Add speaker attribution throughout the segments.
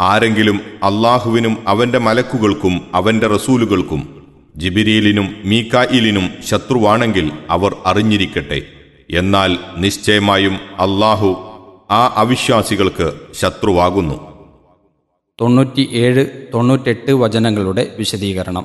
Speaker 1: ആരെങ്കിലും അള്ളാഹുവിനും അവന്റെ മലക്കുകൾക്കും അവന്റെ റസൂലുകൾക്കും ജിബിരീലിനും മീക്കായിലിനും ശത്രുവാണെങ്കിൽ അവർ അറിഞ്ഞിരിക്കട്ടെ എന്നാൽ നിശ്ചയമായും അള്ളാഹു ആ അവിശ്വാസികൾക്ക് ശത്രുവാകുന്നു
Speaker 2: തൊണ്ണൂറ്റി ഏഴ് തൊണ്ണൂറ്റെട്ട് വചനങ്ങളുടെ വിശദീകരണം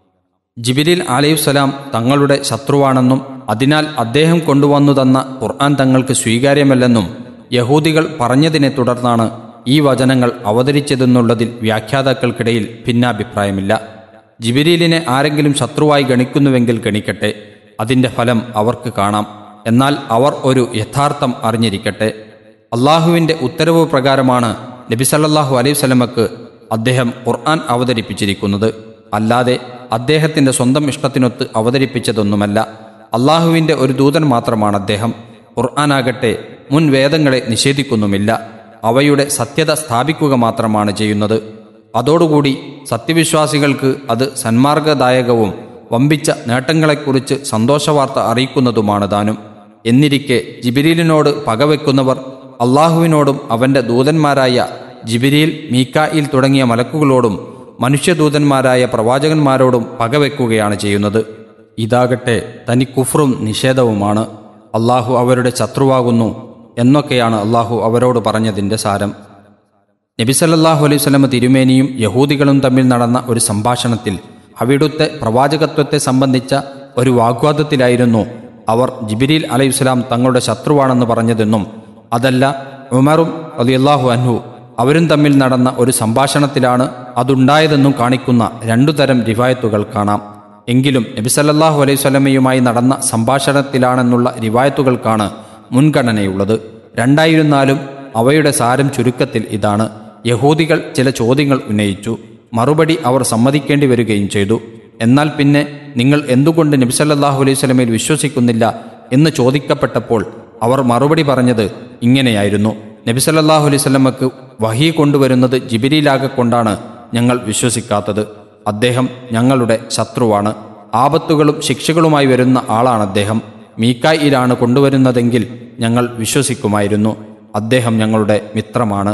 Speaker 2: ജിബിരിൽ അലൈഹിസ്സലാം തങ്ങളുടെ ശത്രുവാണെന്നും അതിനാൽ അദ്ദേഹം കൊണ്ടുവന്നു തന്ന ഖുർആൻ തങ്ങൾക്ക് സ്വീകാര്യമല്ലെന്നും യഹൂദികൾ പറഞ്ഞതിനെ തുടർന്നാണ് ഈ വചനങ്ങൾ അവതരിച്ചതെന്നുള്ളതിൽ വ്യാഖ്യാതാക്കൾക്കിടയിൽ ഭിന്നാഭിപ്രായമില്ല ജിബിരിലിനെ ആരെങ്കിലും ശത്രുവായി ഗണിക്കുന്നുവെങ്കിൽ ഗണിക്കട്ടെ അതിന്റെ ഫലം അവർക്ക് കാണാം എന്നാൽ അവർ ഒരു യഥാർത്ഥം അറിഞ്ഞിരിക്കട്ടെ അള്ളാഹുവിന്റെ ഉത്തരവ് പ്രകാരമാണ് നബി സല്ലല്ലാഹു അലൈഹി വസല്ലമക്ക് അദ്ദേഹം ഖുർആൻ അവതരിപ്പിച്ചിരിക്കുന്നത് അല്ലാതെ അദ്ദേഹത്തിന്റെ സ്വന്തം ഇഷ്ടത്തിനൊത്ത് അവതരിപ്പിച്ചതൊന്നുമല്ല അള്ളാഹുവിന്റെ ഒരു ദൂതൻ മാത്രമാണ് അദ്ദേഹം ഖുർആനാകട്ടെ മുൻ വേദങ്ങളെ നിഷേധിക്കുന്നുമില്ല അവയുടെ സത്യത സ്ഥാപിക്കുക മാത്രമാണ് ചെയ്യുന്നത് അതോടുകൂടി സത്യവിശ്വാസികൾക്ക് അത് സന്മാർഗദായകവും വമ്പിച്ച നേട്ടങ്ങളെക്കുറിച്ച് സന്തോഷവാർത്ത അറിയിക്കുന്നതുമാണ് താനും എന്നിരിക്കെ ജിബിരീലിനോട് പകവെക്കുന്നവർ അള്ളാഹുവിനോടും അവന്റെ ദൂതന്മാരായ ജിബിരിയിൽ മീക്കായിൽ തുടങ്ങിയ മലക്കുകളോടും മനുഷ്യദൂതന്മാരായ പ്രവാചകന്മാരോടും പകവെക്കുകയാണ് ചെയ്യുന്നത് ഇതാകട്ടെ തനി കുഫറും നിഷേധവുമാണ് അള്ളാഹു അവരുടെ ശത്രുവാകുന്നു എന്നൊക്കെയാണ് അള്ളാഹു അവരോട് പറഞ്ഞതിൻ്റെ സാരം നബിസല്ലാഹു അലൈഹി സ്വലമ തിരുമേനിയും യഹൂദികളും തമ്മിൽ നടന്ന ഒരു സംഭാഷണത്തിൽ അവിടുത്തെ പ്രവാചകത്വത്തെ സംബന്ധിച്ച ഒരു വാഗ്വാദത്തിലായിരുന്നു അവർ ജിബിരിൽ അലൈഹി സ്വലാം തങ്ങളുടെ ശത്രുവാണെന്ന് പറഞ്ഞതെന്നും അതല്ല ഉമറും അലിയല്ലാഹു അൻഹു അവരും തമ്മിൽ നടന്ന ഒരു സംഭാഷണത്തിലാണ് അതുണ്ടായതെന്നും കാണിക്കുന്ന രണ്ടു തരം റിവായത്തുകൾ കാണാം എങ്കിലും നബിസല്ലാഹു അലൈഹി സ്വലമയുമായി നടന്ന സംഭാഷണത്തിലാണെന്നുള്ള റിവായത്തുകൾക്കാണ് മുൻഗണനയുള്ളത് രണ്ടായിരുന്നാലും അവയുടെ സാരം ചുരുക്കത്തിൽ ഇതാണ് യഹൂദികൾ ചില ചോദ്യങ്ങൾ ഉന്നയിച്ചു മറുപടി അവർ സമ്മതിക്കേണ്ടി വരികയും ചെയ്തു എന്നാൽ പിന്നെ നിങ്ങൾ എന്തുകൊണ്ട് നബിസല്ലാഹു അലൈഹി സ്വലമയിൽ വിശ്വസിക്കുന്നില്ല എന്ന് ചോദിക്കപ്പെട്ടപ്പോൾ അവർ മറുപടി പറഞ്ഞത് ഇങ്ങനെയായിരുന്നു നബിസല്ലാഹു അലൈഹി സ്വലമക്ക് വഹി കൊണ്ടുവരുന്നത് ജിബിരിയിലാകെ കൊണ്ടാണ് ഞങ്ങൾ വിശ്വസിക്കാത്തത് അദ്ദേഹം ഞങ്ങളുടെ ശത്രുവാണ് ആപത്തുകളും ശിക്ഷകളുമായി വരുന്ന ആളാണ് അദ്ദേഹം മീക്കായിലാണ് കൊണ്ടുവരുന്നതെങ്കിൽ ഞങ്ങൾ വിശ്വസിക്കുമായിരുന്നു അദ്ദേഹം ഞങ്ങളുടെ മിത്രമാണ്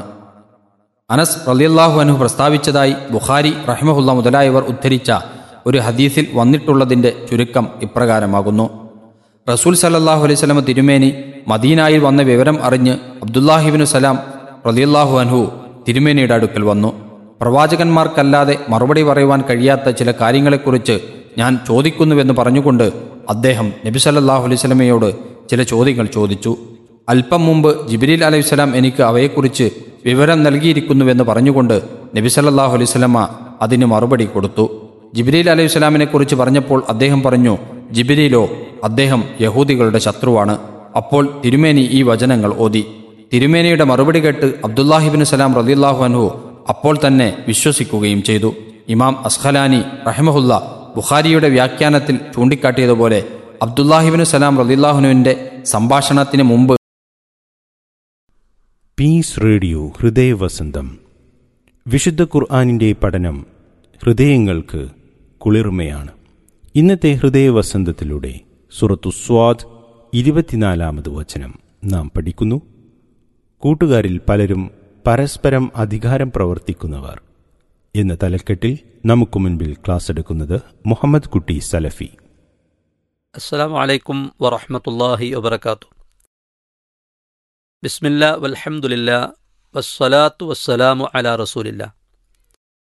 Speaker 2: അനസ് റലിയല്ലാഹു അനു പ്രസ്താവിച്ചതായി ബുഖാരി റഹ്മഹുല്ല മുതലായവർ ഉദ്ധരിച്ച ഒരു ഹദീസിൽ വന്നിട്ടുള്ളതിന്റെ ചുരുക്കം ഇപ്രകാരമാകുന്നു റസൂൽ സല്ലല്ലാഹു അലൈഹി സ്വലമ തിരുമേനി മദീനായിൽ വന്ന വിവരം അറിഞ്ഞ് അബ്ദുല്ലാഹിബിനു സലാം റലിയല്ലാഹു അൻഹു തിരുമേനിയുടെ അടുക്കൽ വന്നു പ്രവാചകന്മാർക്കല്ലാതെ മറുപടി പറയുവാൻ കഴിയാത്ത ചില കാര്യങ്ങളെക്കുറിച്ച് ഞാൻ ചോദിക്കുന്നുവെന്ന് പറഞ്ഞുകൊണ്ട് അദ്ദേഹം നബി സല്ലല്ലാഹു അലൈഹി സ്വലമയോട് ചില ചോദ്യങ്ങൾ ചോദിച്ചു അല്പം മുമ്പ് ജിബിരിൽ അലൈഹിസ്സലാം എനിക്ക് അവയെക്കുറിച്ച് വിവരം നൽകിയിരിക്കുന്നുവെന്ന് പറഞ്ഞുകൊണ്ട് നബി സല്ലല്ലാഹു അലൈഹി സ്വലമ അതിന് മറുപടി കൊടുത്തു ജിബിരിൽ അലൈഹി സ്വലാമിനെ കുറിച്ച് പറഞ്ഞപ്പോൾ അദ്ദേഹം പറഞ്ഞു ജിബിരിലോ അദ്ദേഹം യഹൂദികളുടെ ശത്രുവാണ് അപ്പോൾ തിരുമേനി ഈ വചനങ്ങൾ ഓതി തിരുമേനിയുടെ മറുപടി കേട്ട് അബ്ദുല്ലാഹിബിൻ സലാം റലിയല്ലാഹു അൻഹു അപ്പോൾ തന്നെ വിശ്വസിക്കുകയും ചെയ്തു ഇമാം അസ്ഖലാനി റഹ്മഹുല്ല ബുഖാരിയുടെ വ്യാഖ്യാനത്തിൽ ചൂണ്ടിക്കാട്ടിയതുപോലെ അബ്ദുല്ലാഹിബിൻ സലാം റലില്ലാഹുനുവിന്റെ സംഭാഷണത്തിന് മുമ്പ്
Speaker 3: പീസ് റേഡിയോ ഹൃദയവസന്തം വിശുദ്ധ ഖുർആാനിൻ്റെ പഠനം ഹൃദയങ്ങൾക്ക് കുളിർമയാണ് ഇന്നത്തെ ഹൃദയവസന്തത്തിലൂടെ സുറത്തു സ്വാദ് ഇരുപത്തിനാലാമത് വചനം നാം പഠിക്കുന്നു കൂട്ടുകാരിൽ പലരും പരസ്പരം അധികാരം പ്രവർത്തിക്കുന്നവർ എന്ന തലക്കെട്ടിൽ നമുക്ക് മുൻപിൽ ക്ലാസ് എടുക്കുന്നത് മുഹമ്മദ് കുട്ടി സലഫി
Speaker 4: السلام عليكم ورحمة الله وبركاته بسم الله والحمد لله والصلاة والسلام على رسول الله